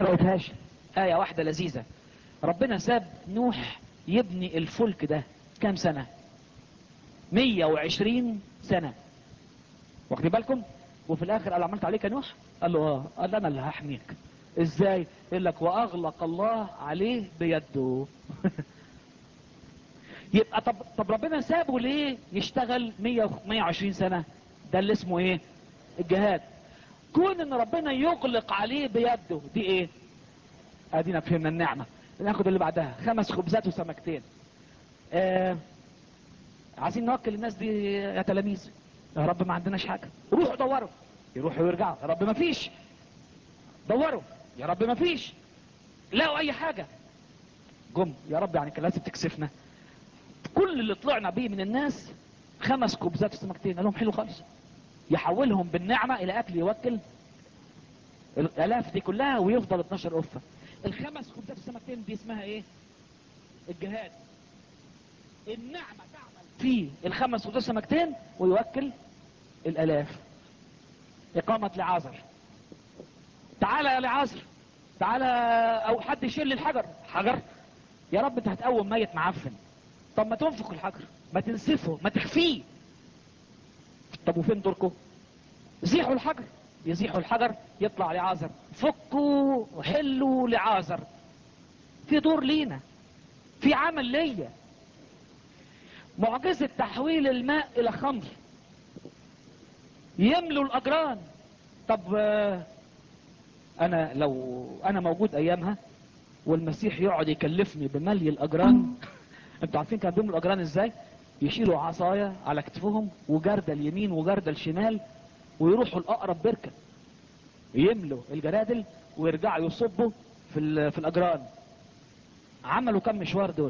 قرأتهاش آية واحدة لذيذة ربنا ساب نوح يبني الفلك ده كام سنة 120 سنة واخدين بالكم وفي الاخر قال عملت عليك يا نوح قال له اه قال انا اللي هحميك ازاي يقول لك واغلق الله عليه بيده يبقى طب طب ربنا سابه ليه يشتغل 100 120 سنه ده اللي اسمه ايه الجهاد كون ان ربنا يغلق عليه بيده دي ايه ادينا فهمنا النعمه ناخد اللي بعدها خمس خبزات وسمكتين آه عايزين نوكل الناس دي يا تلاميذ يا رب ما عندناش حاجه روحوا دوروا يروحوا ويرجعوا يا رب ما فيش دوروا يا رب ما فيش لقوا اي حاجه جم يا رب يعني كان لازم تكسفنا كل اللي طلعنا بيه من الناس خمس خبزات وسمكتين قال لهم حلو خالص يحولهم بالنعمه الى اكل يوكل الالاف دي كلها ويفضل 12 قفه الخمس خبزات وسمكتين دي اسمها ايه الجهاد النعمه تعمل في الخمس خبزات وسمكتين ويوكل الالاف اقامه لعازر تعالى يا لعازر تعالى او حد يشيل لي الحجر حجر يا رب انت هتقوم ميت معفن طب ما تنفخ الحجر ما تنسفه ما تخفيه طب وفين دوركم زيحوا الحجر يزيحوا الحجر يطلع لعازر فكوا وحلوا لعازر في دور لينا في عمل ليا معجزة تحويل الماء الى خمر يملوا الاجران طب آه، انا لو انا موجود ايامها والمسيح يقعد يكلفني بملي الاجران انتوا عارفين كان بيملوا الاجران ازاي يشيلوا عصاية على كتفهم وجردة اليمين وجردة الشمال ويروحوا الاقرب بركة يملوا الجرادل ويرجعوا يصبوا في ال- في الاجران عملوا كم مشوار دول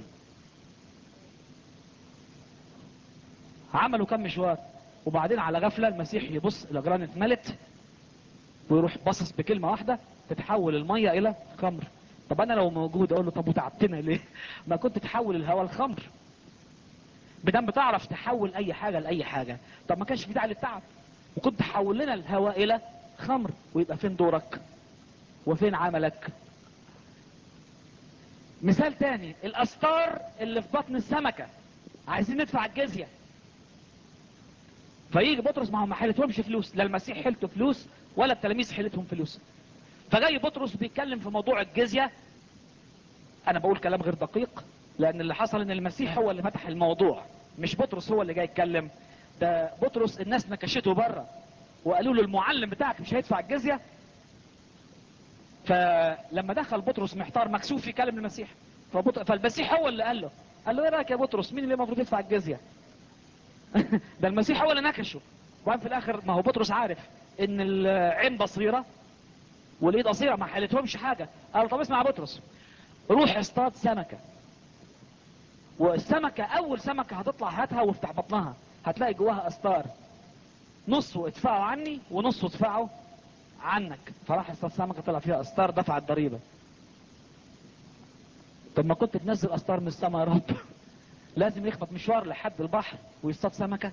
عملوا كم مشوار وبعدين على غفلة المسيح يبص الاجران اتملت ويروح باصص بكلمة واحدة تتحول المية الى خمر طب انا لو موجود اقول له طب وتعبتنا ليه ما كنت تحول الهواء الخمر بدم بتعرف تحول اي حاجة لاي حاجة طب ما كانش في داعي للتعب وكنت تحول لنا الهواء الى خمر ويبقى فين دورك وفين عملك مثال تاني الاستار اللي في بطن السمكة عايزين ندفع الجزية فيجي بطرس ما هو ما حيلتهمش فلوس لا المسيح حيلته فلوس ولا التلاميذ حيلتهم فلوس فجاي بطرس بيتكلم في موضوع الجزية انا بقول كلام غير دقيق لان اللي حصل ان المسيح هو اللي فتح الموضوع مش بطرس هو اللي جاي يتكلم ده بطرس الناس نكشته بره وقالوا له المعلم بتاعك مش هيدفع الجزية فلما دخل بطرس محتار مكسوف يكلم المسيح فبط... فالمسيح هو اللي قال له قال له ايه رايك يا بطرس مين اللي المفروض يدفع الجزية ده المسيح هو اللي نكشه وبعدين في الاخر ما هو بطرس عارف ان العين بصيره والايد قصيره ما حلتهمش حاجه قال طب اسمع يا بطرس روح اصطاد سمكه والسمكه اول سمكه هتطلع هاتها وافتح بطنها هتلاقي جواها استار نصه ادفعه عني ونصه ادفعه عنك فراح اصطاد سمكه طلع فيها استار دفع الضريبه طب ما كنت تنزل استار من السماء يا رب لازم يخبط مشوار لحد البحر ويصطاد سمكه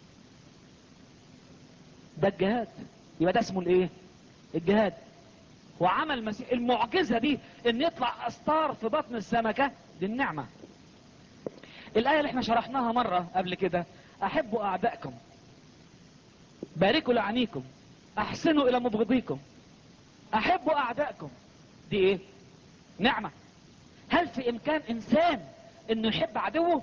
ده الجهاد يبقى ده اسمه الايه الجهاد وعمل مسيح المعجزة دي ان يطلع استار في بطن السمكة دي النعمة الآية اللي احنا شرحناها مرة قبل كده احبوا اعدائكم باركوا لعنيكم احسنوا الى مبغضيكم احبوا اعدائكم دي ايه نعمة هل في امكان انسان انه يحب عدوه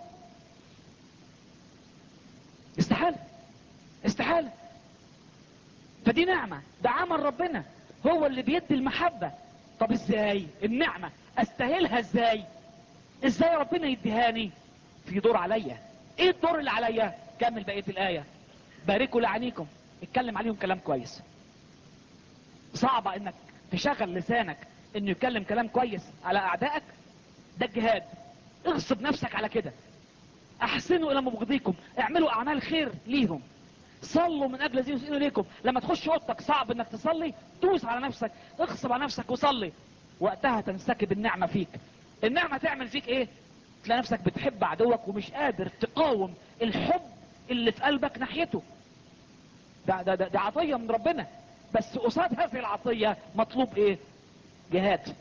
استحالة استحالة فدي نعمة ده عمل ربنا هو اللي بيدي المحبة طب ازاي النعمة استاهلها ازاي ازاي ربنا يديهاني في دور عليا ايه الدور اللي عليا كمل بقية الاية باركوا لعنيكم اتكلم عليهم كلام كويس صعبة انك تشغل لسانك انه يتكلم كلام كويس على اعدائك ده الجهاد اغصب نفسك على كده احسنوا الى مبغضيكم اعملوا اعمال خير ليهم صلوا من اجل الذين يسئلوا اليكم لما تخش اوضتك صعب انك تصلي دوس على نفسك اغصب على نفسك وصلي وقتها تنسكب النعمة فيك النعمة تعمل فيك ايه تلاقي نفسك بتحب عدوك ومش قادر تقاوم الحب اللي في قلبك ناحيته ده, ده, ده, ده عطية من ربنا بس قصاد هذه العطية مطلوب ايه جهاد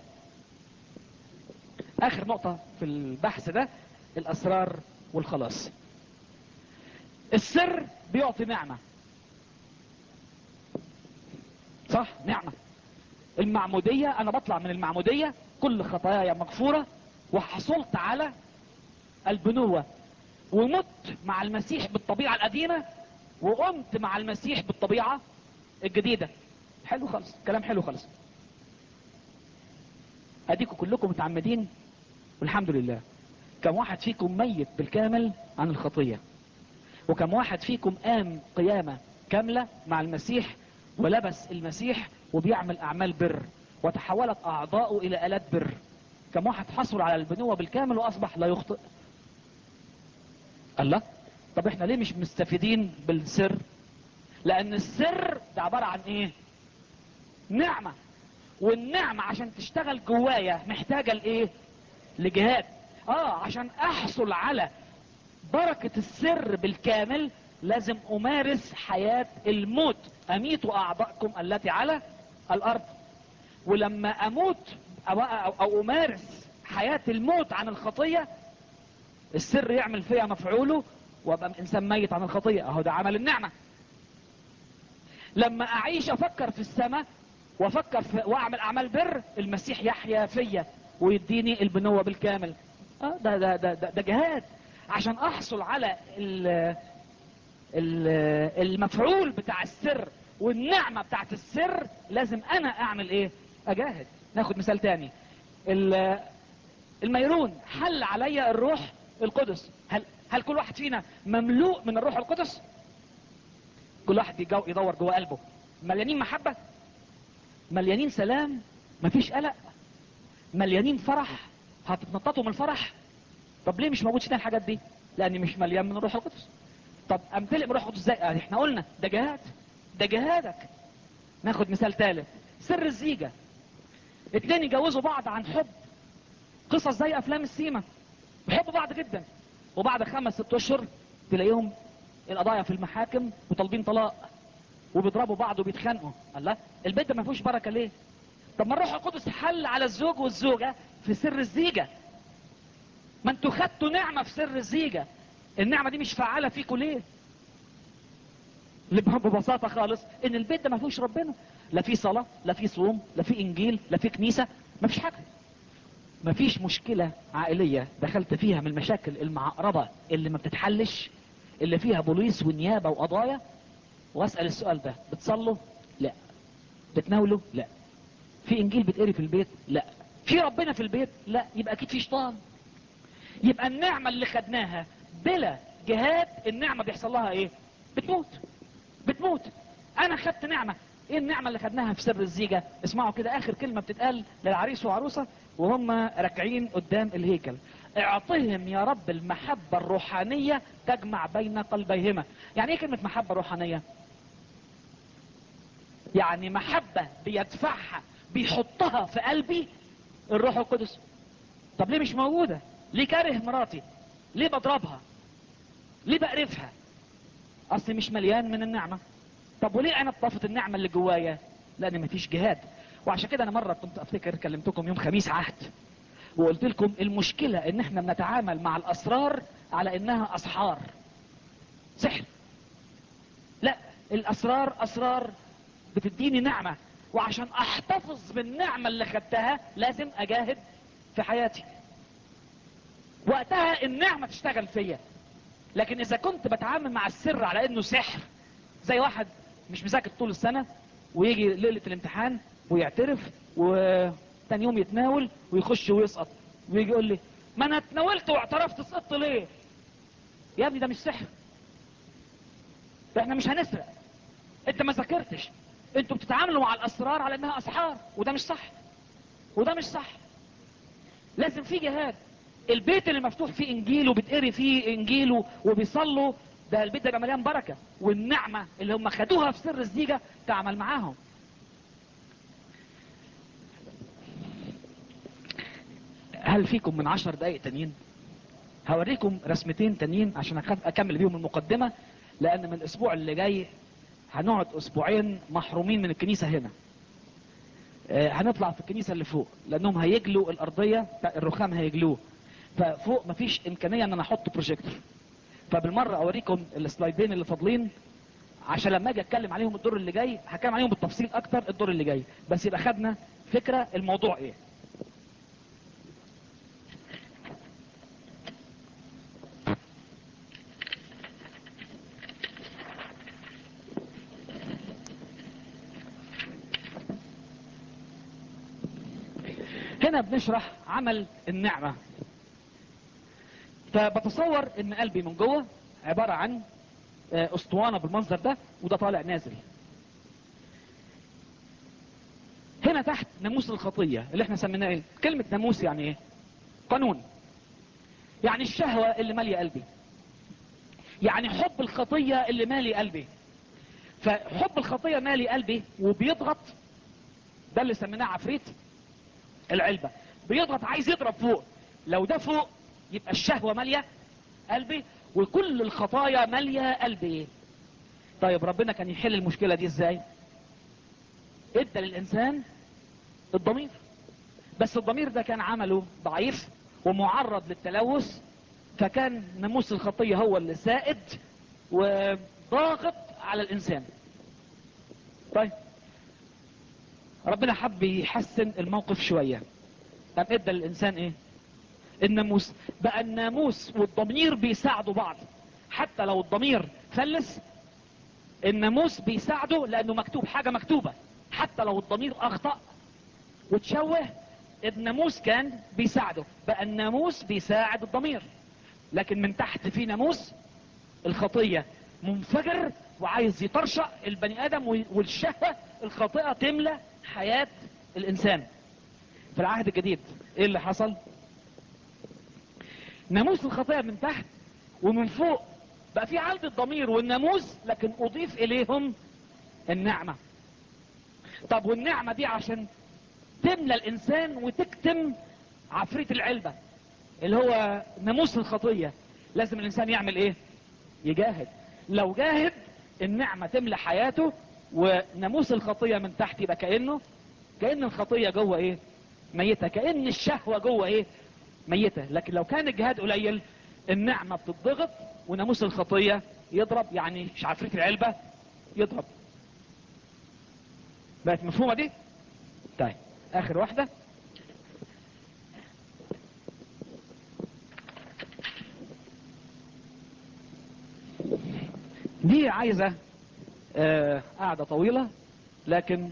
اخر نقطة في البحث ده الاسرار والخلاص السر بيعطي نعمة صح نعمة المعمودية انا بطلع من المعمودية كل خطاياي مغفورة وحصلت على البنوة ومت مع المسيح بالطبيعة القديمة وقمت مع المسيح بالطبيعة الجديدة حلو خالص كلام حلو خالص اديكم كلكم متعمدين والحمد لله كم واحد فيكم ميت بالكامل عن الخطية وكم واحد فيكم قام قيامة كاملة مع المسيح ولبس المسيح وبيعمل اعمال بر وتحولت اعضاؤه الى الات بر كم واحد حصل على البنوة بالكامل واصبح لا يخطئ الله طب احنا ليه مش مستفيدين بالسر لان السر ده عبارة عن ايه نعمة والنعمة عشان تشتغل جوايا محتاجة لايه لجهاد اه عشان احصل على بركة السر بالكامل لازم امارس حياة الموت اميت اعضاءكم التي على الارض ولما اموت او, أو, أو امارس حياة الموت عن الخطية السر يعمل فيها مفعوله وابقى انسان ميت عن الخطية اهو ده عمل النعمة لما اعيش افكر في السماء وافكر في واعمل اعمال بر المسيح يحيا فيا ويديني البنوة بالكامل اه ده ده ده ده, ده جهاد عشان احصل على ال ال المفعول بتاع السر والنعمة بتاعت السر لازم انا اعمل ايه اجاهد ناخد مثال تاني الميرون حل عليا الروح القدس هل هل كل واحد فينا مملوء من الروح القدس كل واحد يدور جوه قلبه مليانين محبة مليانين سلام مفيش قلق مليانين فرح هتتنططوا من الفرح طب ليه مش موجود فينا الحاجات دي لاني مش مليان من الروح القدس طب امتلئ من الروح القدس ازاي آه احنا قلنا ده جهاد ده جهادك ناخد مثال ثالث سر الزيجة اتنين يجوزوا بعض عن حب قصص زي افلام السيما بيحبوا بعض جدا وبعد خمس ست اشهر تلاقيهم القضايا في المحاكم وطالبين طلاق وبيضربوا بعض وبيتخانقوا الله البيت ده ما فيهوش بركه ليه طب ما الروح القدس حل على الزوج والزوجه في سر الزيجه ما انتوا خدتوا نعمه في سر الزيجه النعمه دي مش فعاله فيكم ليه ببساطه خالص ان البيت ده ما فيهوش ربنا لا في صلاه لا في صوم لا في انجيل لا في كنيسه ما فيش حاجه ما فيش مشكله عائليه دخلت فيها من المشاكل المعقربه اللي ما بتتحلش اللي فيها بوليس ونيابه وقضايا واسال السؤال ده بتصلوا لا بتناولوا لا في انجيل بتقري في البيت لا في ربنا في البيت لا يبقى اكيد في شيطان يبقى النعمه اللي خدناها بلا جهاد النعمه بيحصل لها ايه بتموت بتموت انا خدت نعمه ايه النعمه اللي خدناها في سر الزيجه اسمعوا كده اخر كلمه بتتقال للعريس وعروسه وهم راكعين قدام الهيكل اعطهم يا رب المحبه الروحانيه تجمع بين قلبيهما يعني ايه كلمه محبه روحانيه يعني محبه بيدفعها بيحطها في قلبي الروح القدس طب ليه مش موجوده ليه كاره مراتي ليه بضربها ليه بقرفها اصل مش مليان من النعمه طب وليه انا طفت النعمه اللي جوايا لان مفيش جهاد وعشان كده انا مره كنت افتكر كلمتكم يوم خميس عهد وقلت لكم المشكله ان احنا بنتعامل مع الاسرار على انها اسحار سحر لا الاسرار اسرار بتديني نعمه وعشان احتفظ بالنعمه اللي خدتها لازم اجاهد في حياتي وقتها النعمه تشتغل فيا لكن اذا كنت بتعامل مع السر على انه سحر زي واحد مش مذاكر طول السنة ويجي ليلة الامتحان ويعترف وتاني يوم يتناول ويخش ويسقط ويجي يقول لي ما انا اتناولت واعترفت سقطت ليه يا ابني ده مش سحر احنا مش هنسرق انت ما ذاكرتش انتوا بتتعاملوا مع الاسرار على انها اسحار وده مش صح وده مش صح لازم في جهاد البيت اللي مفتوح فيه انجيل وبتقري فيه انجيل وبيصلوا ده البيت ده يبقى مليان بركه والنعمه اللي هم خدوها في سر الزيجه تعمل معاهم هل فيكم من عشر دقايق تانيين هوريكم رسمتين تانيين عشان اكمل بيهم المقدمه لان من الاسبوع اللي جاي هنقعد اسبوعين محرومين من الكنيسه هنا آه، هنطلع في الكنيسة اللي فوق لانهم هيجلوا الارضية بتاع الرخام هيجلوه ففوق مفيش امكانية ان انا احط بروجيكتور فبالمرة اوريكم السلايدين اللي فاضلين عشان لما اجي اتكلم عليهم الدور اللي جاي هتكلم عليهم بالتفصيل اكتر الدور اللي جاي بس يبقى خدنا فكرة الموضوع ايه هنا بنشرح عمل النعمة فبتصور ان قلبي من جوه عبارة عن آه، اسطوانة بالمنظر ده وده طالع نازل هنا تحت ناموس الخطية اللي احنا سميناه ايه كلمة ناموس يعني ايه قانون يعني الشهوة اللي مالية قلبي يعني حب الخطية اللي مالي قلبي فحب الخطية مالي قلبي وبيضغط ده اللي سميناه عفريت العلبة بيضغط عايز يضرب فوق لو ده فوق يبقى الشهوة مالية قلبي وكل الخطايا مالية قلبي طيب ربنا كان يحل المشكلة دي ازاي ادى للانسان الضمير بس الضمير ده كان عمله ضعيف ومعرض للتلوث فكان ناموس الخطية هو اللي سائد وضاغط على الانسان طيب ربنا حب يحسن الموقف شوية قام ادى للانسان ايه الناموس بقى الناموس والضمير بيساعدوا بعض حتى لو الضمير فلس الناموس بيساعده لانه مكتوب حاجة مكتوبة حتى لو الضمير اخطأ وتشوه الناموس كان بيساعده بقى الناموس بيساعد الضمير لكن من تحت في ناموس الخطية منفجر وعايز يطرشق البني ادم والشهوة الخاطئة تملى حياة الانسان في العهد الجديد ايه اللي حصل ناموس الخطية من تحت ومن فوق بقى في عند الضمير والناموس لكن اضيف اليهم النعمة طب والنعمة دي عشان تملى الانسان وتكتم عفريت العلبة اللي هو ناموس الخطية لازم الانسان يعمل ايه يجاهد لو جاهد النعمة تملى حياته وناموس الخطية من تحت يبقى كأنه كأن الخطية جوه ايه ميتة كأن الشهوة جوه ايه ميتة لكن لو كان الجهاد قليل النعمة بتضغط وناموس الخطية يضرب يعني مش عفريت العلبة يضرب بقت مفهومة دي طيب اخر واحدة دي عايزة آه قاعدة طويلة لكن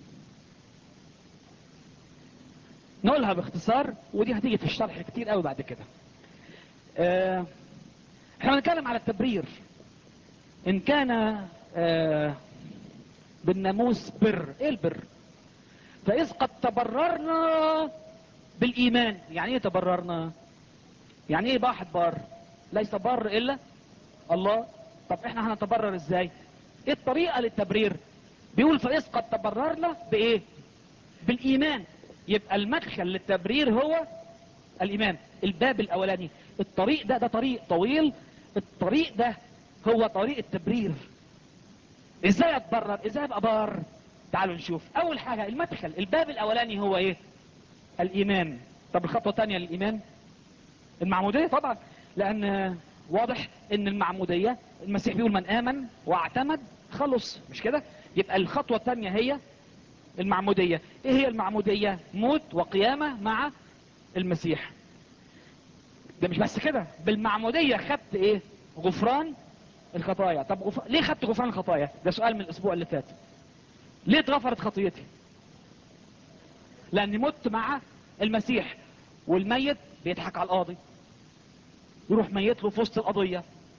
نقولها باختصار ودي هتيجي في الشرح كتير قوي بعد كده آه احنا هنتكلم على التبرير ان كان آه بالناموس بر ايه البر فاذ قد تبررنا بالايمان يعني ايه تبررنا يعني ايه واحد بار ليس بار الا الله طب احنا هنتبرر ازاي ايه الطريقة للتبرير بيقول فاذ قد تبررنا بايه بالايمان يبقى المدخل للتبرير هو الايمان الباب الاولاني الطريق ده ده طريق طويل الطريق ده هو طريق التبرير ازاي اتبرر ازاي ابقى بار تعالوا نشوف اول حاجة المدخل الباب الاولاني هو ايه الايمان طب الخطوة الثانية للايمان المعمودية طبعا لان واضح ان المعمودية المسيح بيقول من امن واعتمد خلص مش كده يبقى الخطوة الثانية هي المعمودية ايه هي المعمودية موت وقيامة مع المسيح ده مش بس كده بالمعمودية خدت ايه غفران الخطايا طب غف... ليه خدت غفران الخطايا ده سؤال من الاسبوع اللي فات ليه اتغفرت خطيتي لاني مت مع المسيح والميت بيضحك على القاضي يروح ميت له في وسط القضية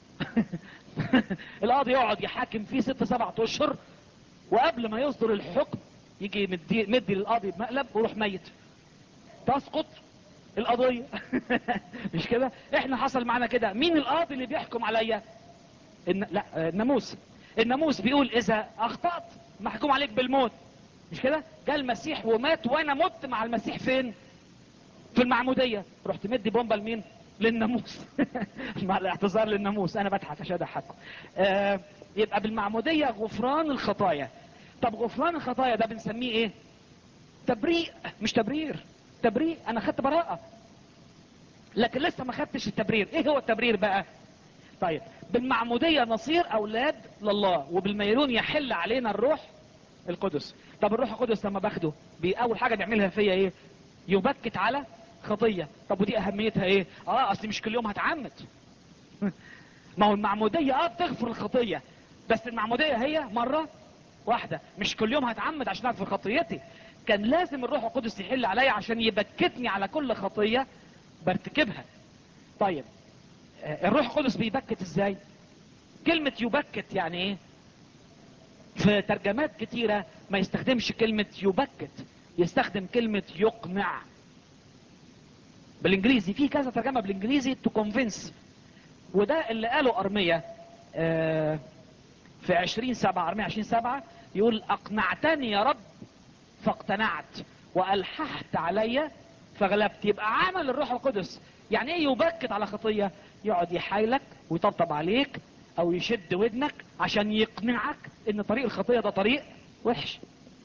القاضي يقعد يحاكم فيه ست سبعة اشهر وقبل ما يصدر الحكم يجي مدي, مدي للقاضي بمقلب ويروح ميت تسقط القضية مش كده احنا حصل معنا كده مين القاضي اللي بيحكم عليا الن... لا الناموس الناموس بيقول اذا اخطأت محكوم عليك بالموت مش كده جاء المسيح ومات وانا مت مع المسيح فين في المعمودية رحت مدي بومبا لمين للناموس مع الاعتذار للناموس انا بضحك عشان اضحككم آه يبقى بالمعمودية غفران الخطايا طب غفران الخطايا ده بنسميه ايه تبريء مش تبرير تبريء انا خدت براءة لكن لسه ما خدتش التبرير ايه هو التبرير بقى طيب بالمعمودية نصير اولاد لله وبالميرون يحل علينا الروح القدس طب الروح القدس لما باخده بي- اول حاجة بيعملها فيا ايه يبكت على خطية طب ودي اهميتها ايه اه اصلي مش كل يوم هتعمد ما هو المعمودية اه بتغفر الخطية بس المعمودية هي مرة واحدة مش كل يوم هتعمد عشان اغفر خطيتي كان لازم الروح القدس يحل عليا عشان يبكتني على كل خطية برتكبها طيب آه، الروح القدس بيبكت ازاي كلمة يبكت يعني ايه في ترجمات كتيرة ما يستخدمش كلمة يبكت يستخدم كلمة يقنع بالانجليزي في كذا ترجمة بالانجليزي to convince وده اللي قاله ارمية آه، في عشرين سبعة ارمية عشرين سبعة يقول اقنعتني يا رب فاقتنعت والححت علي فغلبت يبقى عمل الروح القدس يعني ايه يبكت على خطية يقعد يحايلك ويطبطب عليك او يشد ودنك عشان يقنعك ان طريق الخطية ده طريق وحش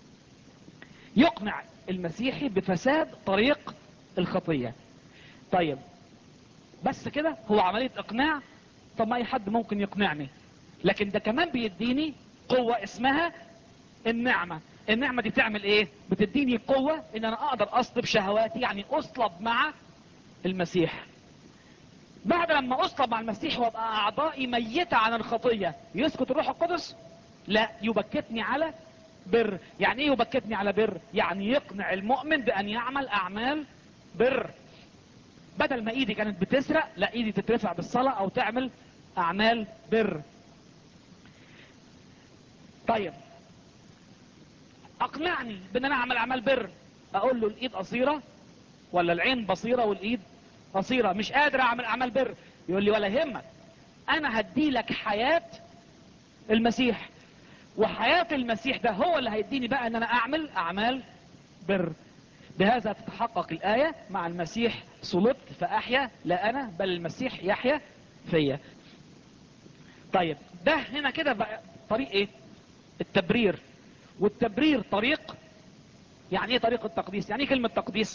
يقنع المسيحي بفساد طريق الخطية طيب بس كده هو عملية اقناع طب ما اي حد ممكن يقنعني لكن ده كمان بيديني قوة اسمها النعمة النعمة دي بتعمل ايه بتديني قوة ان انا اقدر اصلب شهواتي يعني اصلب مع المسيح بعد لما اصلب مع المسيح وابقى اعضائي ميتة عن الخطية يسكت الروح القدس لا يبكتني على بر يعني ايه يبكتني على بر يعني يقنع المؤمن بان يعمل اعمال بر بدل ما ايدي كانت بتسرق لا ايدي تترفع بالصلاة او تعمل اعمال بر طيب اقنعني بان انا اعمل اعمال بر اقول له الايد قصيرة ولا العين بصيرة والايد قصيرة مش قادر اعمل اعمال بر يقول لي ولا يهمك انا هدي لك حياة المسيح وحياة المسيح ده هو اللي هيديني بقى ان انا اعمل اعمال بر بهذا تتحقق الآية مع المسيح صلبت فأحيا لا أنا بل المسيح يحيا فيا طيب ده هنا كده بقى طريق ايه التبرير والتبرير طريق يعني ايه طريق التقديس يعني ايه كلمة تقديس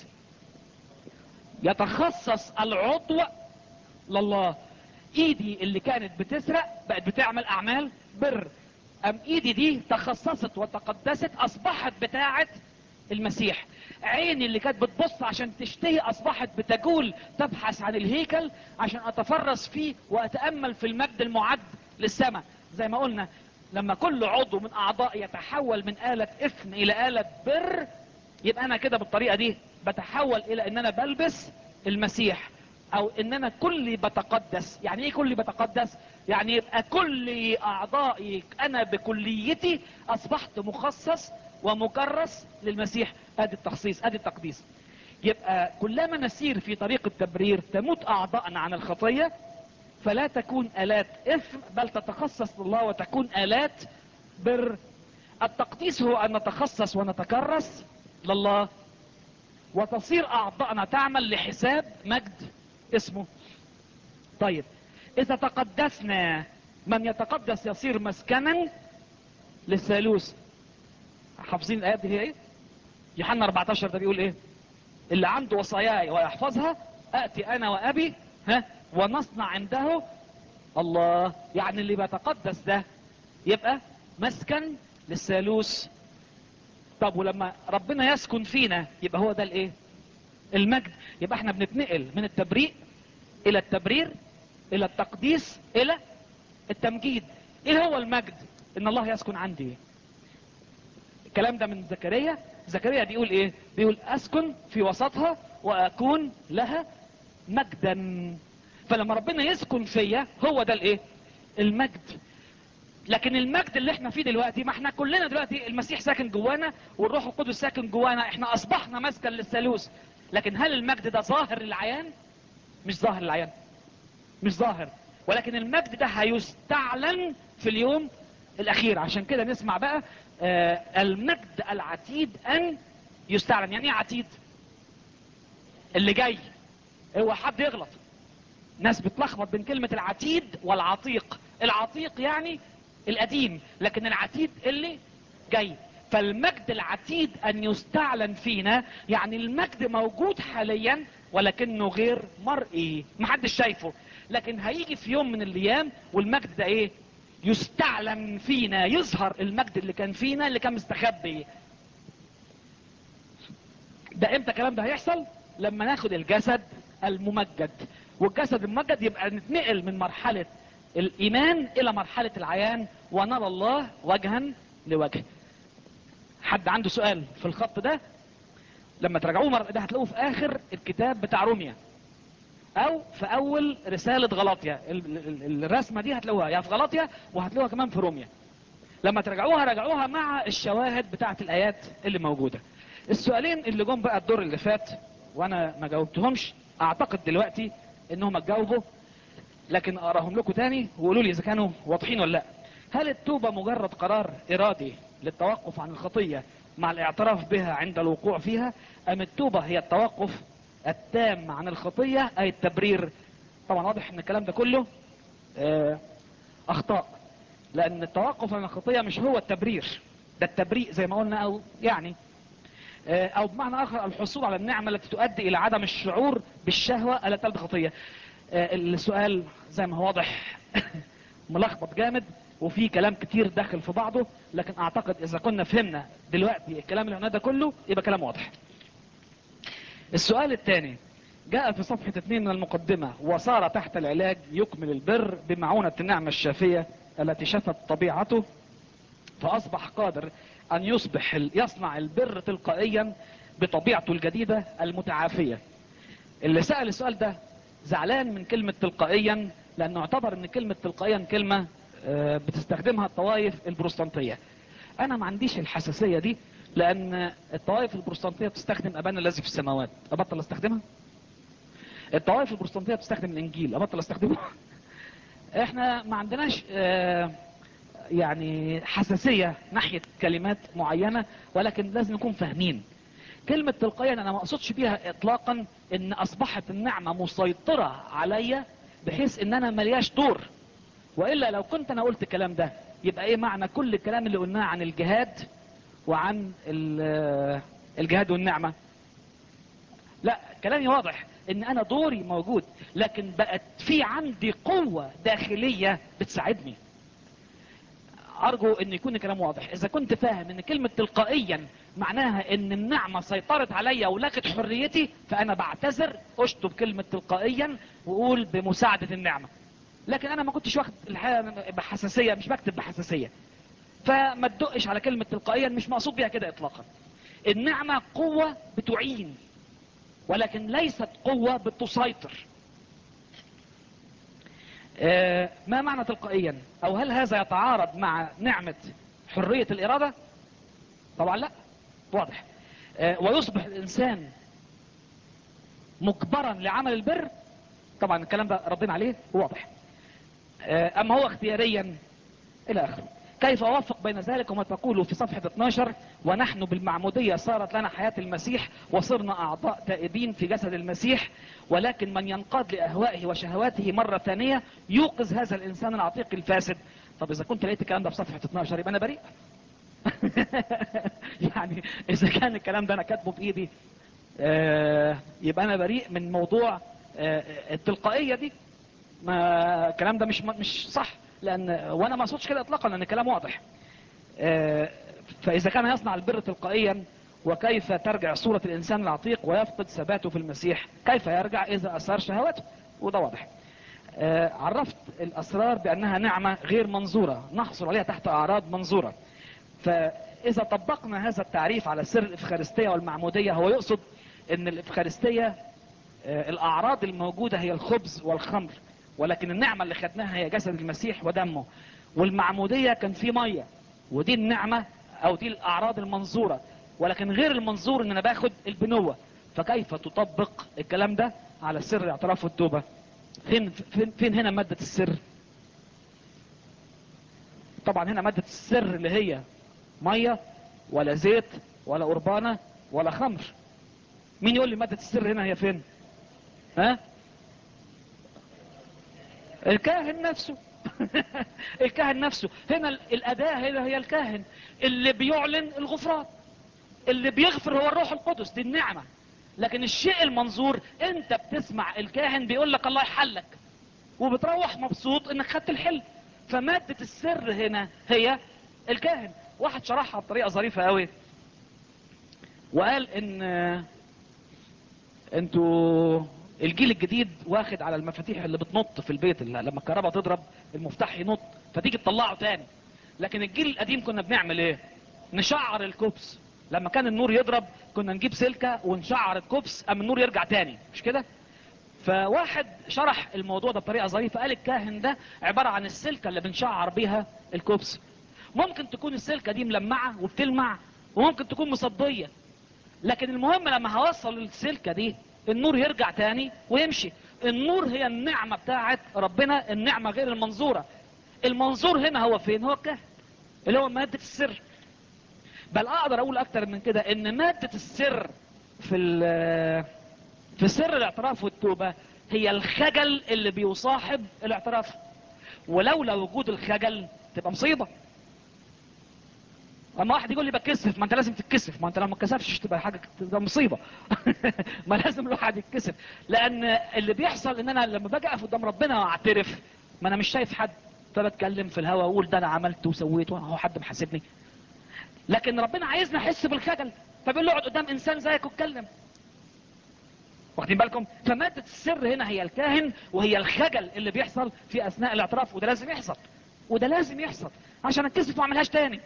يتخصص العضو لله ايدي اللي كانت بتسرق بقت بتعمل اعمال بر ام ايدي دي تخصصت وتقدست اصبحت بتاعة المسيح عيني اللي كانت بتبص عشان تشتهي اصبحت بتجول تبحث عن الهيكل عشان اتفرس فيه واتأمل في المجد المعد للسماء زي ما قلنا لما كل عضو من اعضاء يتحول من آلة اثم الى آلة بر يبقى انا كده بالطريقة دي بتحول الى ان انا بلبس المسيح او ان انا كلي بتقدس يعني ايه كلي بتقدس يعني يبقى كل اعضائي انا بكليتي اصبحت مخصص ومكرس للمسيح ادي التخصيص ادي التقديس يبقى كلما نسير في طريق التبرير تموت اعضاءنا عن الخطية فلا تكون الات اثم بل تتخصص لله وتكون الات بر التقديس هو ان نتخصص ونتكرس لله وتصير اعضاءنا تعمل لحساب مجد اسمه طيب اذا تقدسنا من يتقدس يصير مسكنا للثالوث حافظين الايات دي هي ايه يوحنا 14 ده بيقول ايه اللي عنده وصاياي ويحفظها اتي انا وابي ها ونصنع عنده الله يعني اللي بيتقدس ده يبقى مسكن للثالوث طب ولما ربنا يسكن فينا يبقى هو ده الايه المجد يبقى احنا بنتنقل من التبريء الى التبرير الى التقديس الى التمجيد ايه هو المجد ان الله يسكن عندي الكلام ده من زكريا زكريا بيقول ايه بيقول اسكن في وسطها واكون لها مجدا فلما ربنا يسكن فيا هو ده الايه المجد لكن المجد اللي احنا فيه دلوقتي ما احنا كلنا دلوقتي المسيح ساكن جوانا والروح القدس ساكن جوانا احنا اصبحنا مسكن للثالوث لكن هل المجد ده ظاهر للعيان مش ظاهر للعيان مش ظاهر ولكن المجد ده هيستعلن في اليوم الاخير عشان كده نسمع بقى آه المجد العتيد ان يستعلن يعني ايه عتيد اللي جاي هو حد يغلط ناس بتلخبط بين كلمة العتيد والعتيق العتيق يعني القديم لكن العتيد اللي جاي فالمجد العتيد ان يستعلن فينا يعني المجد موجود حاليا ولكنه غير مرئي محدش شايفه لكن هيجي في يوم من الايام والمجد ده ايه يستعلن فينا يظهر المجد اللي كان فينا اللي كان مستخبي ده امتى الكلام ده هيحصل لما ناخد الجسد الممجد والجسد الممجد يبقى نتنقل من مرحلة الايمان الى مرحلة العيان ونرى الله وجها لوجه حد عنده سؤال في الخط ده لما تراجعوه مرة ده هتلاقوه في اخر الكتاب بتاع روميا او في اول رسالة غلاطيا ال- ال- الرسمة دي هتلاقوها يا في غلاطيا وهتلاقوها كمان في روميا لما تراجعوها راجعوها مع الشواهد بتاعت الايات اللي موجودة السؤالين اللي جم بقى الدور اللي فات وانا ما جاوبتهمش اعتقد دلوقتي انهم اتجاوبوا لكن اقراهم لكم تاني وقولوا لي اذا كانوا واضحين ولا لا هل التوبة مجرد قرار ارادي للتوقف عن الخطية مع الاعتراف بها عند الوقوع فيها ام التوبة هي التوقف التام عن الخطية اي التبرير طبعا واضح ان الكلام ده كله آه، اخطاء لان التوقف عن الخطية مش هو التبرير ده التبريء زي ما قلنا او يعني آه، او بمعنى اخر الحصول على النعمة التي تؤدي الى عدم الشعور بالشهوة التي تلد خطية آه، السؤال زي ما هو واضح ملخبط جامد وفي كلام كتير داخل في بعضه لكن اعتقد اذا كنا فهمنا دلوقتي الكلام اللي قلناه ده كله يبقى كلام واضح السؤال الثاني جاء في صفحة اثنين من المقدمة وصار تحت العلاج يكمل البر بمعونة النعمة الشافية التي شفت طبيعته فأصبح قادر أن يصبح يصنع البر تلقائيا بطبيعته الجديدة المتعافية اللي سأل السؤال ده زعلان من كلمة تلقائيا لأنه اعتبر أن كلمة تلقائيا كلمة آه، بتستخدمها الطوائف البروستانتية أنا ما عنديش الحساسية دي لأن الطوائف البروستانتية بتستخدم أبانا الذي في السماوات أبطل استخدمها الطوائف البروستانتية بتستخدم الإنجيل أبطل استخدمه احنا ما عندناش آه، يعني حساسية ناحية كلمات معينة ولكن لازم نكون فاهمين كلمة تلقائيا انا ما اقصدش بيها اطلاقا ان اصبحت النعمة مسيطرة عليا بحيث ان انا ملياش دور والا لو كنت انا قلت الكلام ده يبقى ايه معنى كل الكلام اللي قلناه عن الجهاد وعن ال- الجهاد والنعمة لا كلامي واضح ان انا دوري موجود لكن بقت في عندي قوة داخلية بتساعدني ارجو ان يكون الكلام واضح اذا كنت فاهم ان كلمة تلقائيا معناها ان النعمة سيطرت عليا ولكت حريتي فانا بعتذر اشطب كلمة تلقائيا واقول بمساعدة النعمة لكن انا ما كنتش واخد الحقيقة بحساسية مش بكتب بحساسية فما تدقش على كلمة تلقائيا مش مقصود بيها كده اطلاقا النعمة قوة بتعين ولكن ليست قوة بتسيطر آه، ما معنى تلقائيا او هل هذا يتعارض مع نعمة حرية الارادة طبعا لا واضح آه، ويصبح الانسان مجبرا لعمل البر طبعا الكلام ده ردينا عليه واضح آه، اما هو اختياريا الى اخره كيف اوفق بين ذلك وما تقوله في صفحة 12 ونحن بالمعمودية صارت لنا حياة المسيح وصرنا اعضاء تائبين في جسد المسيح ولكن من ينقاد لاهوائه وشهواته مرة ثانية يوقظ هذا الانسان العتيق الفاسد طب اذا كنت لقيت الكلام ده في صفحة 12 يبقى انا بريء يعني اذا كان الكلام ده انا كاتبه بايدي آه، يبقى انا بريء من موضوع آه، التلقائية دي ما الكلام ده مش مش صح لان وانا ما اقصدش كده اطلاقا لان الكلام واضح آه، فاذا كان يصنع البر تلقائيا وكيف ترجع صورة الانسان العتيق ويفقد ثباته في المسيح كيف يرجع اذا اثار شهواته وده واضح آه، عرفت الاسرار بانها نعمة غير منظورة نحصل عليها تحت اعراض منظورة فاذا طبقنا هذا التعريف على سر الافخارستية والمعمودية هو يقصد ان الافخارستية آه، الاعراض الموجودة هي الخبز والخمر ولكن النعمة اللي خدناها هي جسد المسيح ودمه والمعمودية كان في مية ودي النعمة او دي الاعراض المنظورة ولكن غير المنظور ان انا باخد البنوة فكيف تطبق الكلام ده على سر الاعتراف والتوبة فين, فين, فين هنا مادة السر طبعا هنا مادة السر اللي هي مية ولا زيت ولا قربانة ولا خمر مين يقول لي مادة السر هنا هي فين ها الكاهن نفسه الكاهن نفسه هنا ال- الاداة هنا هي الكاهن اللي بيعلن الغفران اللي بيغفر هو الروح القدس دي النعمة لكن الشيء المنظور انت بتسمع الكاهن بيقول لك الله يحلك وبتروح مبسوط انك خدت الحل فمادة السر هنا هي الكاهن واحد شرحها بطريقة ظريفة قوي وقال ان انتوا الجيل الجديد واخد على المفاتيح اللي بتنط في البيت اللي لما الكهرباء تضرب المفتاح ينط فتيجي تطلعه تاني لكن الجيل القديم كنا بنعمل ايه نشعر الكوبس لما كان النور يضرب كنا نجيب سلكة ونشعر الكوبس اما النور يرجع تاني مش كده فواحد شرح الموضوع ده بطريقة ظريفة قال الكاهن ده عبارة عن السلكة اللي بنشعر بيها الكوبس ممكن تكون السلكة دي ملمعة وبتلمع وممكن تكون مصدية لكن المهم لما هوصل السلكة دي النور يرجع تاني ويمشي النور هي النعمة بتاعت ربنا النعمة غير المنظورة المنظور هنا هو فين هو الكهن اللي هو مادة السر بل اقدر اقول اكتر من كده ان مادة السر في ال- في سر الاعتراف والتوبة هي الخجل اللي بيصاحب الاعتراف ولولا وجود الخجل تبقى مصيبة اما واحد يقول لي بتكسف ما انت لازم تتكسف ما انت لو ما اتكسفش تبقى حاجه تبقى مصيبه ما لازم الواحد يتكسف لان اللي بيحصل ان انا لما باجي اقف قدام ربنا واعترف ما انا مش شايف حد فبتكلم في الهوا واقول ده انا عملت وسويت هو حد محاسبني لكن ربنا عايزنا نحس بالخجل فبيقول له اقعد قدام انسان زيك واتكلم واخدين بالكم فمادة السر هنا هي الكاهن وهي الخجل اللي بيحصل في اثناء الاعتراف وده لازم يحصل وده لازم يحصل عشان اتكسف ما اعملهاش تاني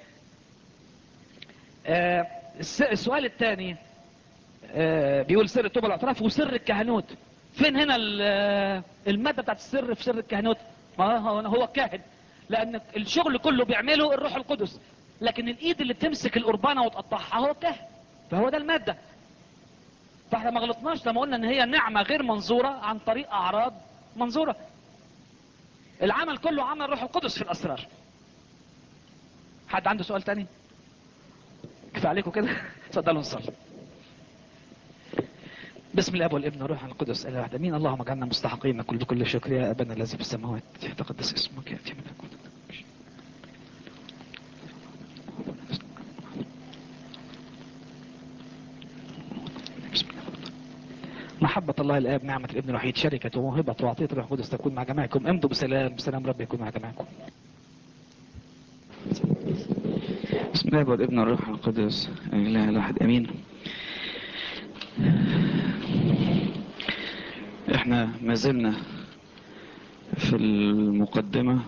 آه، الس- السؤال الثاني بيقول سر التوبة والاعتراف وسر الكهنوت فين هنا ال- آه، المادة بتاعت السر في سر الكهنوت ما هو هو الكاهن لان الشغل كله بيعمله الروح القدس لكن الايد اللي بتمسك القربانة وتقطعها هو الكاهن فهو ده المادة فاحنا ما غلطناش لما قلنا ان هي نعمة غير منظورة عن طريق اعراض منظورة العمل كله عمل الروح القدس في الاسرار حد عنده سؤال تاني كفايه عليكم كده اتفضلوا نصلي بسم الاب والابن والروح القدس اله واحد امين اللهم اجعلنا مستحقين كل كل شكر يا ابانا الذي في السماوات يتقدس اسمك ياتي ملكوتك بسم الله محبة الله الآب نعمة الابن الوحيد شركة وموهبة وعطية الروح القدس تكون مع جميعكم امضوا بسلام بسلام رب يكون مع جميعكم بسم الله والابن والروح القدس اله الواحد امين احنا ما زلنا في المقدمة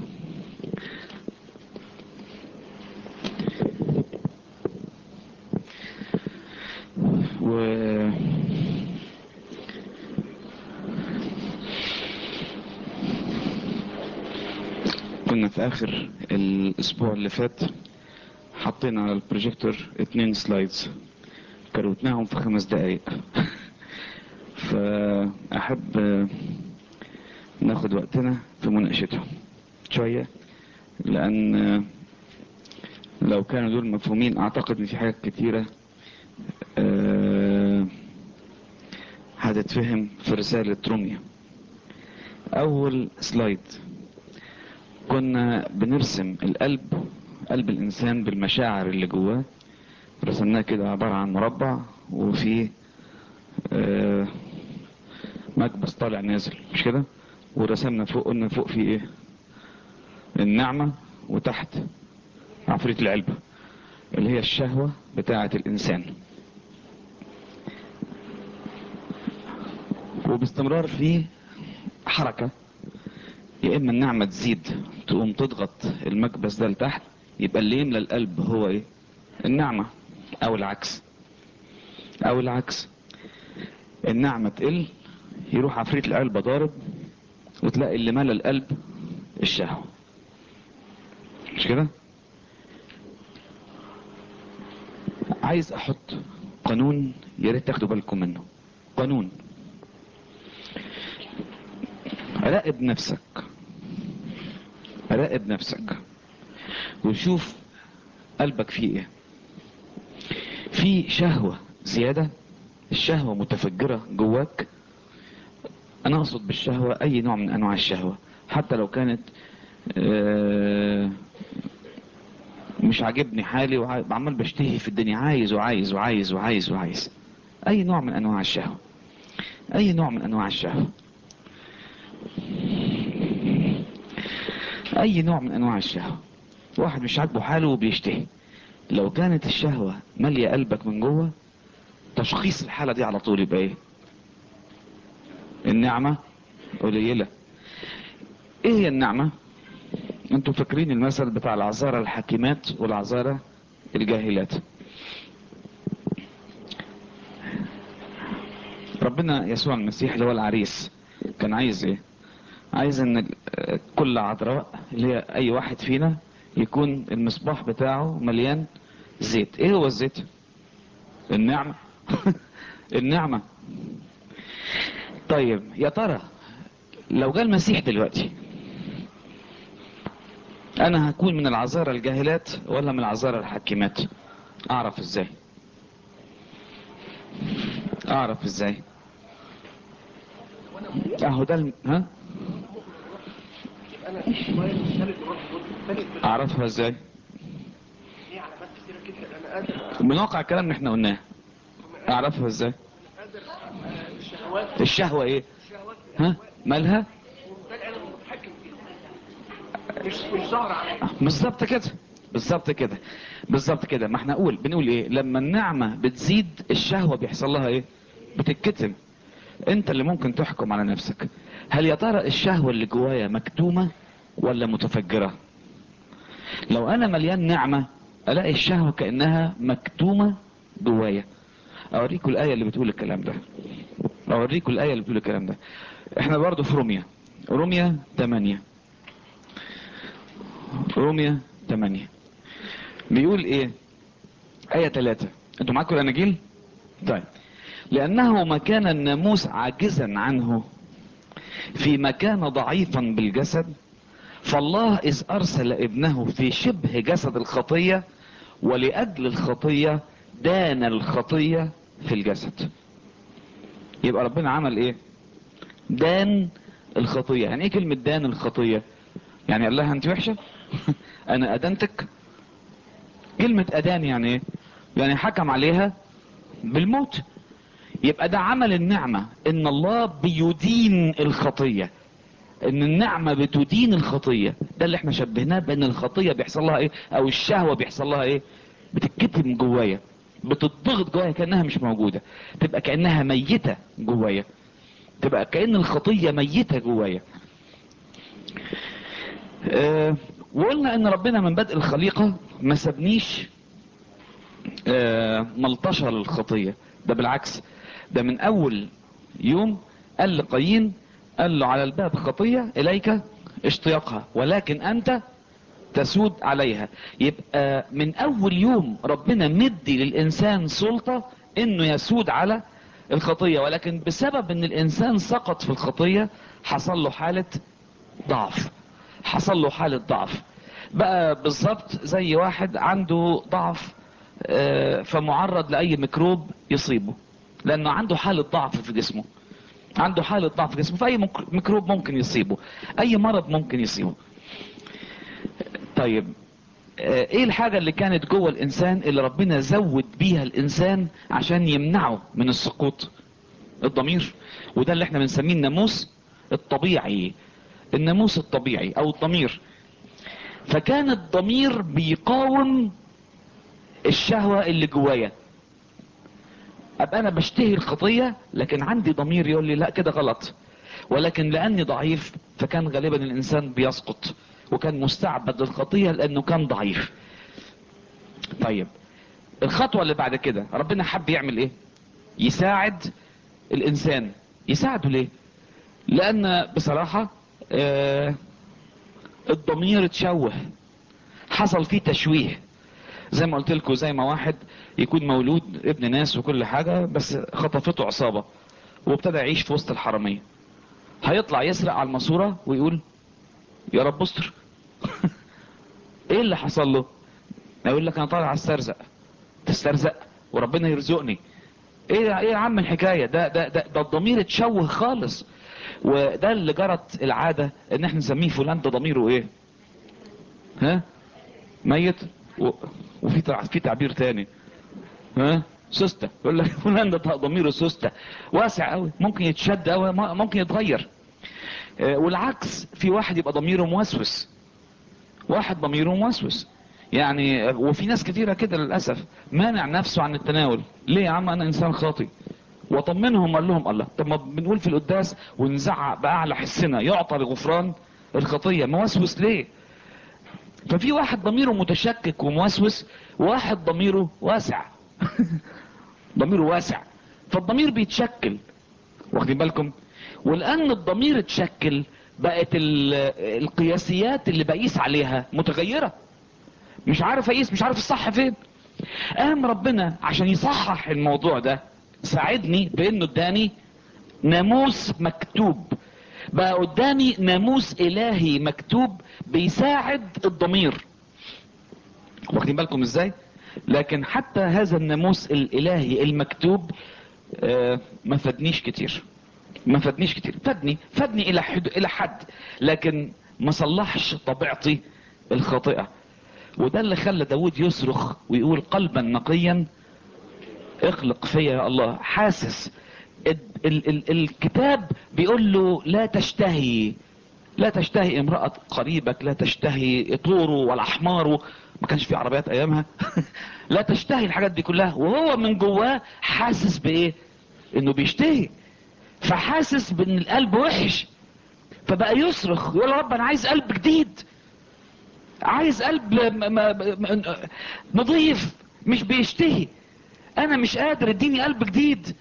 و كنا في اخر الاسبوع اللي فات حطينا على البروجيكتور اتنين سلايدز كروتناهم في خمس دقايق فأحب آه، ناخد وقتنا في مناقشتهم شوية لأن آه، لو كانوا دول مفهومين أعتقد إن في حاجات كتيرة آه، هتتفهم في رسالة روميا أول سلايد كنا بنرسم القلب قلب الإنسان بالمشاعر اللي جواه رسمناه كده عبارة عن مربع وفيه آه، مكبس طالع نازل مش كده ورسمنا فوق قلنا فوق فيه ايه النعمة وتحت عفريت العلبة اللي هي الشهوة بتاعة الإنسان وباستمرار في حركة يا إما النعمة تزيد تقوم تضغط المكبس ده لتحت يبقى اللي يملى القلب هو ايه النعمة او العكس او العكس النعمة تقل يروح عفريت العلبة ضارب وتلاقي اللي ملى القلب الشهوة مش كده عايز احط قانون يا ريت تاخدوا بالكم منه قانون راقب نفسك راقب نفسك وشوف قلبك فيه ايه في شهوة زيادة الشهوة متفجرة جواك انا اقصد بالشهوة اي نوع من انواع الشهوة حتى لو كانت آه، مش عاجبني حالي وعمال بشتهي في الدنيا عايز وعايز وعايز وعايز وعايز اي نوع من انواع الشهوة اي نوع من انواع الشهوة اي نوع من انواع الشهوة واحد مش عاجبه حاله وبيشتهي لو كانت الشهوة مالية قلبك من جوه تشخيص الحالة دي على طول يبقى ايه النعمة قليلة ايه هي النعمة انتوا فاكرين المثل بتاع العذارى الحكيمات والعذارى الجاهلات ربنا يسوع المسيح اللي هو العريس كان عايز ايه عايز ان كل عذراء اللي هي اي واحد فينا يكون المصباح بتاعه مليان زيت ايه هو الزيت النعمة النعمة طيب يا ترى لو جاء المسيح دلوقتي انا هكون من العذارى الجاهلات ولا من العذارى الحكيمات اعرف ازاي اعرف ازاي اهو ده الم... ها اعرفها ازاي من واقع الكلام اللي احنا قلناه اعرفها ازاي الشهوة ايه ها مالها مش مش ظاهر عليك بالظبط كده بالظبط كده بالظبط كده ما احنا نقول بنقول ايه لما النعمة بتزيد الشهوة بيحصل لها ايه بتتكتم انت اللي ممكن تحكم على نفسك هل يا ترى الشهوة اللي جوايا مكتومة ولا متفجرة لو انا مليان نعمة الاقي الشهوة كأنها مكتومة جوايا اوريكم الاية اللي بتقول الكلام ده اوريكم الاية اللي بتقول الكلام ده احنا برضو في روميا روميا 8 روميا 8 بيقول ايه آية 3 انتوا معاكم الاناجيل طيب لانه ما كان الناموس عاجزا عنه فيما كان ضعيفا بالجسد فالله اذ ارسل ابنه في شبه جسد الخطية ولاجل الخطية دان الخطية في الجسد يبقى ربنا عمل ايه دان الخطية يعني ايه كلمة دان الخطية يعني قال لها انت وحشة انا ادنتك كلمة ادان يعني ايه يعني حكم عليها بالموت يبقى ده عمل النعمة ان الله بيدين الخطية ان النعمة بتدين الخطية ده اللي احنا شبهناه بان الخطية بيحصل لها ايه او الشهوة بيحصل لها ايه بتتكتم جوايا بتضغط جوايا كأنها مش موجودة تبقى كأنها ميتة جوايا تبقى كأن الخطية ميتة جوايا أه وقلنا ان ربنا من بدء الخليقة ما سابنيش أه ملطشة للخطية ده بالعكس ده من اول يوم قال لقايين قال له على الباب خطية اليك اشتياقها ولكن انت تسود عليها يبقى من اول يوم ربنا مدي للانسان سلطة انه يسود على الخطية ولكن بسبب ان الانسان سقط في الخطية حصل له حالة ضعف حصل له حالة ضعف بقى بالظبط زي واحد عنده ضعف آه، فمعرض لأي ميكروب يصيبه لأنه عنده حالة ضعف في جسمه عنده حالة ضعف في جسمه فأي مك- ميكروب ممكن يصيبه أي مرض ممكن يصيبه طيب آه، ايه الحاجة اللي كانت جوه الانسان اللي ربنا زود بيها الانسان عشان يمنعه من السقوط الضمير وده اللي احنا بنسميه الناموس الطبيعي الناموس الطبيعي او الضمير فكان الضمير بيقاوم الشهوة اللي جوايا ابقى انا بشتهي الخطية لكن عندي ضمير يقول لي لا كده غلط ولكن لاني ضعيف فكان غالبا الانسان بيسقط وكان مستعبد للخطية لانه كان ضعيف طيب الخطوة اللي بعد كده ربنا حب يعمل ايه يساعد الانسان يساعده ليه لان بصراحة آه الضمير اتشوه حصل فيه تشويه زي ما قلت لكم زي ما واحد يكون مولود ابن ناس وكل حاجة بس خطفته عصابة وابتدى يعيش في وسط الحرامية هيطلع يسرق على الماسورة ويقول يا رب استر ايه اللي حصل له يقول لك انا طالع استرزق تسترزق وربنا يرزقني ايه ايه يا عم الحكاية ده ده ده, ده الضمير اتشوه خالص وده اللي جرت العادة ان احنا نسميه فلان ده ضميره ايه ها ميت و... وفي تع... في تعبير تاني ها سوسته يقول لك فلان ده ضميره سوسته واسع قوي ممكن يتشد قوي ممكن يتغير آه، والعكس في واحد يبقى ضميره موسوس واحد ضميره موسوس يعني آه، وفي ناس كتيرة كده للأسف مانع نفسه عن التناول ليه يا عم أنا إنسان خاطئ وطمنهم قال لهم الله طب ما بنقول في القداس ونزعق بأعلى حسنا يعطى لغفران الخطية موسوس ليه ففي واحد ضميره متشكك وموسوس وواحد ضميره واسع ضميره واسع فالضمير بيتشكل واخدين بالكم والان الضمير اتشكل بقت ال- القياسيات اللي بقيس عليها متغيرة مش عارف اقيس مش عارف الصح فين قام ربنا عشان يصحح الموضوع ده ساعدني بانه اداني ناموس مكتوب بقى قدامي ناموس الهي مكتوب بيساعد الضمير واخدين بالكم ازاي لكن حتى هذا الناموس الالهي المكتوب آه، ما فادنيش كتير ما فادنيش كتير فادني فادني الى حد الى حد لكن ما صلحش طبيعتي الخاطئه وده اللي خلى داود يصرخ ويقول قلبا نقيا اخلق فيا يا الله حاسس ال ال ال الكتاب بيقول له لا تشتهي لا تشتهي امرأة قريبك لا تشتهي طوره ولا حماره ما كانش في عربيات ايامها لا تشتهي الحاجات دي كلها وهو من جواه حاسس بايه انه بيشتهي فحاسس بان القلب وحش فبقى يصرخ يقول يا رب انا عايز قلب جديد عايز قلب م- م- م- نظيف مش بيشتهي انا مش قادر اديني قلب جديد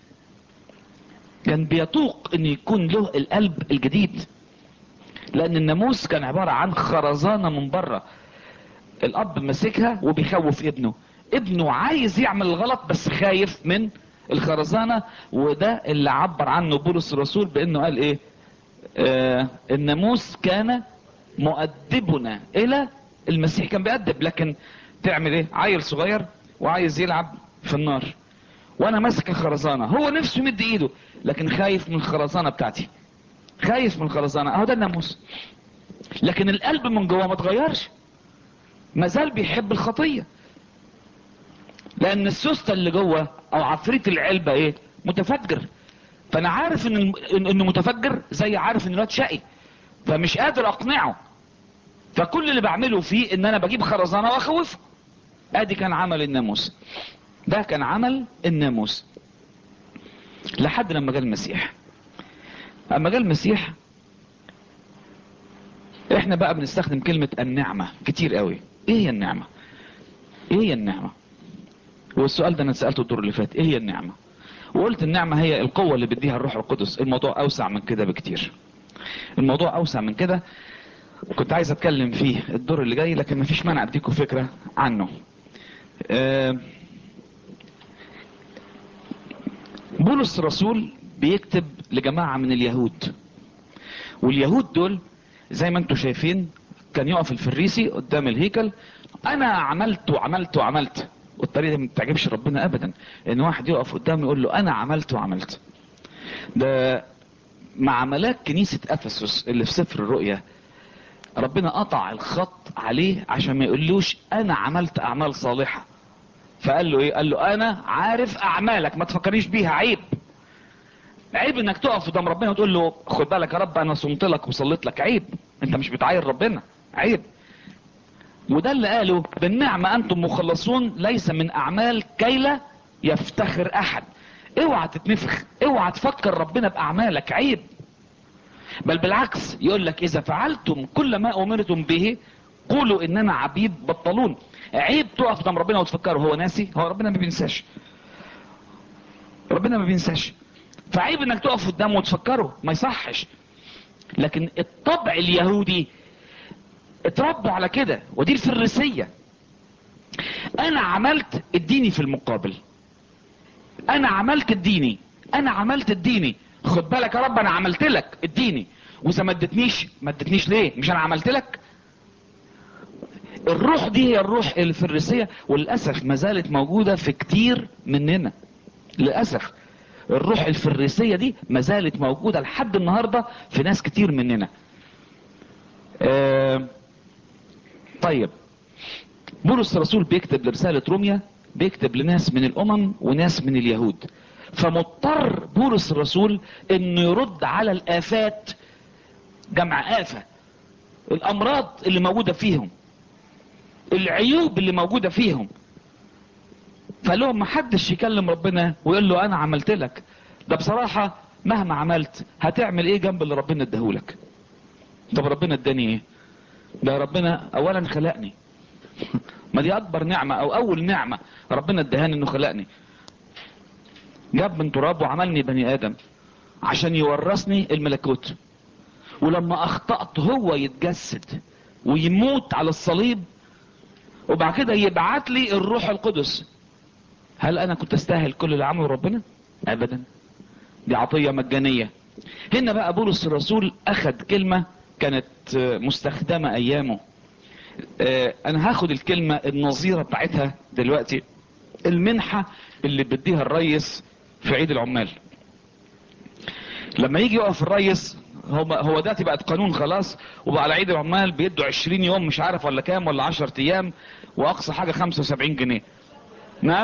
كان بيتوق ان يكون له القلب الجديد لان الناموس كان عبارة عن خرزانة من بره الاب ماسكها وبيخوف ابنه ابنه عايز يعمل الغلط بس خايف من الخرزانة وده اللي عبر عنه بولس الرسول بانه قال ايه آه الناموس كان مؤدبنا الى المسيح كان بيأدب لكن تعمل ايه عيل صغير وعايز يلعب في النار وانا ماسك الخرزانة هو نفسه يمد ايده لكن خايف من الخرزانة بتاعتي خايف من الخرزانة اهو ده الناموس لكن القلب من جوه ما اتغيرش ما زال بيحب الخطية لان السوستة اللي جوه او عفريت العلبة ايه متفجر فانا عارف ان الم- إن- انه متفجر زي عارف ان الواد شقي فمش قادر اقنعه فكل اللي بعمله فيه ان انا بجيب خرزانة واخوفه ادي كان عمل الناموس ده كان عمل الناموس لحد لما جاء المسيح اما جاء المسيح احنا بقى بنستخدم كلمة النعمة كتير قوي ايه هي النعمة ايه هي النعمة والسؤال ده انا سألته الدور اللي فات ايه هي النعمة وقلت النعمة هي القوة اللي بيديها الروح القدس الموضوع اوسع من كده بكتير الموضوع اوسع من كده كنت عايز اتكلم فيه الدور اللي جاي لكن مفيش مانع اديكم فكرة عنه آه، بولس الرسول بيكتب لجماعة من اليهود واليهود دول زي ما انتم شايفين كان يقف الفريسي قدام الهيكل انا عملت وعملت وعملت والطريقة دي ما بتعجبش ربنا ابدا ان واحد يقف قدامه يقول له انا عملت وعملت ده مع ملاك كنيسة افسس اللي في سفر الرؤيا ربنا قطع الخط عليه عشان ما يقولوش انا عملت اعمال صالحة فقال له ايه قال له انا عارف اعمالك ما تفكريش بيها عيب عيب انك تقف قدام ربنا وتقول له خد بالك يا رب انا صمت لك وصليت لك عيب انت مش بتعاير ربنا عيب وده اللي قاله بالنعمة انتم مخلصون ليس من اعمال كي لا يفتخر احد اوعى تتنفخ اوعى تفكر ربنا باعمالك عيب بل بالعكس يقول لك اذا فعلتم كل ما امرتم به قولوا اننا عبيد بطلون عيب تقف قدام ربنا وتفكره هو ناسي هو ربنا ما بينساش ربنا ما بينساش فعيب انك تقف قدامه وتفكره ما يصحش لكن الطبع اليهودي اتربوا على كده ودي الفريسية انا عملت اديني في المقابل انا عملت اديني انا عملت اديني خد بالك يا رب انا عملت لك اديني واذا ما ادتنيش ما ادتنيش ليه مش انا عملت لك الروح دي هي الروح الفريسية وللأسف ما زالت موجودة في كتير مننا للأسف الروح الفريسية دي ما زالت موجودة لحد النهاردة في ناس كتير مننا آه، طيب بولس الرسول بيكتب لرسالة روميا بيكتب لناس من الامم وناس من اليهود فمضطر بولس الرسول انه يرد على الافات جمع افة الامراض اللي موجودة فيهم العيوب اللي موجودة فيهم فقال لهم محدش يكلم ربنا ويقول له انا عملت لك ده بصراحة مهما عملت هتعمل ايه جنب اللي ربنا اداهولك طب ربنا اداني ايه ده ربنا اولا خلقني ما دي اكبر نعمة او اول نعمة ربنا ادهاني انه خلقني جاب من تراب وعملني بني ادم عشان يورثني الملكوت ولما اخطأت هو يتجسد ويموت على الصليب وبعد كده يبعت لي الروح القدس هل انا كنت استاهل كل اللي عمله ربنا ابدا دي عطية مجانية هنا بقى بولس الرسول اخد كلمة كانت مستخدمة ايامه آه، انا هاخد الكلمة النظيرة بتاعتها دلوقتي المنحة اللي بديها الريس في عيد العمال لما يجي يقف الريس هو هو دلوقتي بقت قانون خلاص وبقى على عيد العمال بيدوا 20 يوم مش عارف ولا كام ولا 10 ايام واقصى حاجة 75 جنيه نعم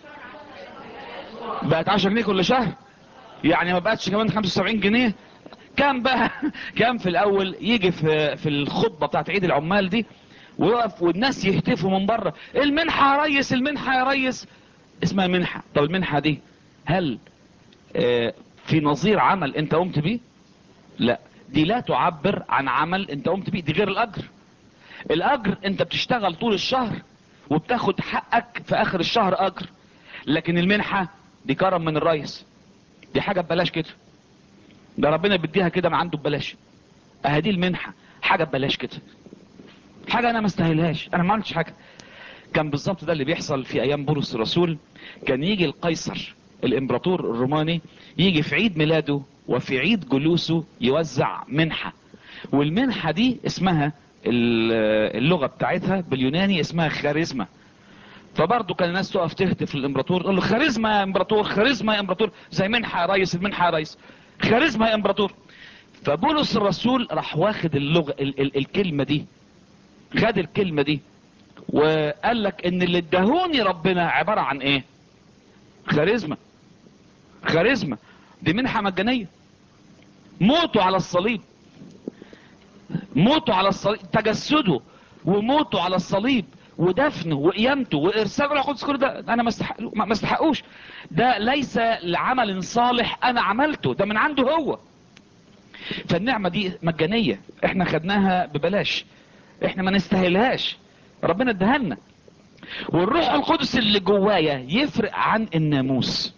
بقت 10 جنيه كل شهر يعني ما بقتش كمان 75 جنيه كان بقى كان في الاول يجي في في الخطبه بتاعت عيد العمال دي ويقف والناس يهتفوا من بره المنحه يا ريس المنحه يا ريس اسمها منحه طب المنحه دي هل آه، في نظير عمل انت قمت بيه لا دي لا تعبر عن عمل انت قمت بيه دي غير الاجر الاجر انت بتشتغل طول الشهر وبتاخد حقك في اخر الشهر اجر لكن المنحه دي كرم من الريس دي حاجه ببلاش كده ده ربنا بيديها كده ما عنده ببلاش اهدي المنحه حاجه ببلاش كده حاجه انا ما استاهلهاش انا ما عملتش حاجه كان بالظبط ده اللي بيحصل في ايام بولس الرسول كان يجي القيصر الامبراطور الروماني يجي في عيد ميلاده وفي عيد جلوسه يوزع منحه والمنحه دي اسمها ال- اللغه بتاعتها باليوناني اسمها خاريزما فبرضه كان الناس تقف تهتف للامبراطور تقول له خاريزما يا امبراطور خاريزما يا امبراطور زي منحه يا ريس المنحه يا ريس خاريزما يا امبراطور فبولس الرسول راح واخد اللغه ال ال الكلمه دي خد الكلمه دي وقال لك ان اللي اداهوني ربنا عباره عن ايه خاريزما خاريزما دي منحه مجانيه موتوا على الصليب موتوا على الصليب تجسده وموتوا على الصليب ودفنه وقيامته وارسال روح القدس كل ده انا ما استحق ما ما استحقوش ده ليس لعمل صالح انا عملته ده من عنده هو فالنعمه دي مجانيه احنا خدناها ببلاش احنا ما نستاهلهاش ربنا اداها لنا والروح القدس اللي جوايا يفرق عن الناموس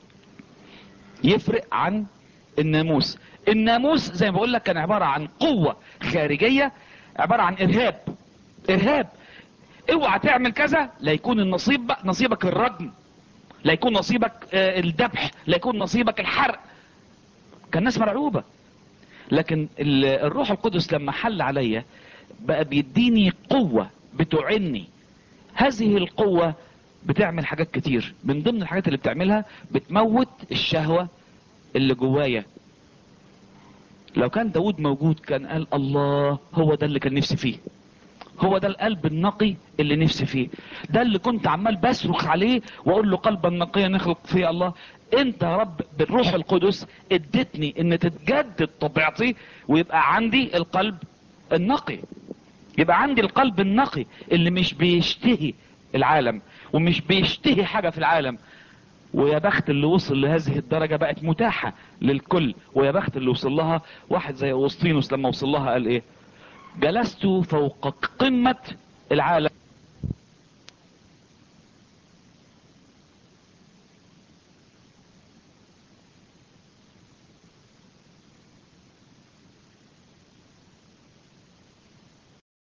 يفرق عن الناموس الناموس زي ما بقول لك كان عباره عن قوه خارجيه عباره عن ارهاب ارهاب اوعى تعمل كذا لا يكون النصيب بقى نصيبك الرجم لا يكون نصيبك آه، الذبح لا يكون نصيبك الحرق كان الناس مرعوبه لكن ال- الروح القدس لما حل عليا بقى بيديني قوه بتعني هذه القوه بتعمل حاجات كتير من ضمن الحاجات اللي بتعملها بتموت الشهوه اللي جوايا لو كان داود موجود كان قال الله هو ده اللي كان نفسي فيه هو ده القلب النقي اللي نفسي فيه ده اللي كنت عمال بصرخ عليه واقول له قلبا نقيا نخلق فيه الله انت يا رب بالروح القدس اديتني ان تتجدد طبيعتي ويبقى عندي القلب النقي يبقى عندي القلب النقي اللي مش بيشتهي العالم ومش بيشتهي حاجة في العالم ويا بخت اللي وصل لهذه الدرجة بقت متاحة للكل ويا بخت اللي وصل لها واحد زي أوسطينوس لما وصل لها قال ايه جلست فوق قمة العالم